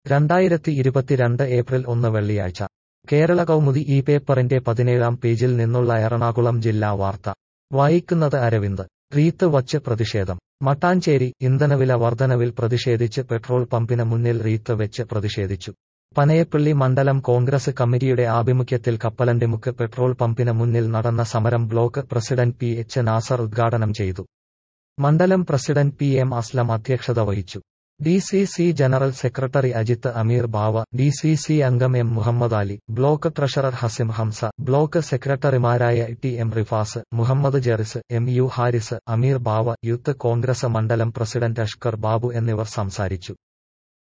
രണ്ടായിരത്തി ഇരുപത്തിരണ്ട് ഏപ്രിൽ ഒന്ന് വെള്ളിയാഴ്ച കേരള കൗമുദി ഈ പേപ്പറിന്റെ പതിനേഴാം പേജിൽ നിന്നുള്ള എറണാകുളം ജില്ലാ വാർത്ത വായിക്കുന്നത് അരവിന്ദ് റീത്ത് വച്ച് പ്രതിഷേധം മട്ടാഞ്ചേരി ഇന്ധനവില വർധനവിൽ പ്രതിഷേധിച്ച് പെട്രോൾ പമ്പിന് മുന്നിൽ റീത്ത് വെച്ച് പ്രതിഷേധിച്ചു പനയപ്പള്ളി മണ്ഡലം കോൺഗ്രസ് കമ്മിറ്റിയുടെ ആഭിമുഖ്യത്തിൽ കപ്പലണ്ടിമുക്ക് പെട്രോൾ പമ്പിന് മുന്നിൽ നടന്ന സമരം block president P H Nasar ഉദ്ഘാടനം ചെയ്തു മണ്ഡലം പ്രസിഡന്റ് പി എം അസ്ലം അധ്യക്ഷത വഹിച്ചു D C C general secretary Ajith Ameer Bava D C C അംഗം M Muhammad Ali block treasurer Hasim Hamsa block സെക്രട്ടറിമാരായ T M Rifas Muhammad Jeris M U Haris Ameer Bava youth Congress മണ്ഡലം പ്രസിഡന്റ് അഷ്കർ ബാബു എന്നിവർ സംസാരിച്ചു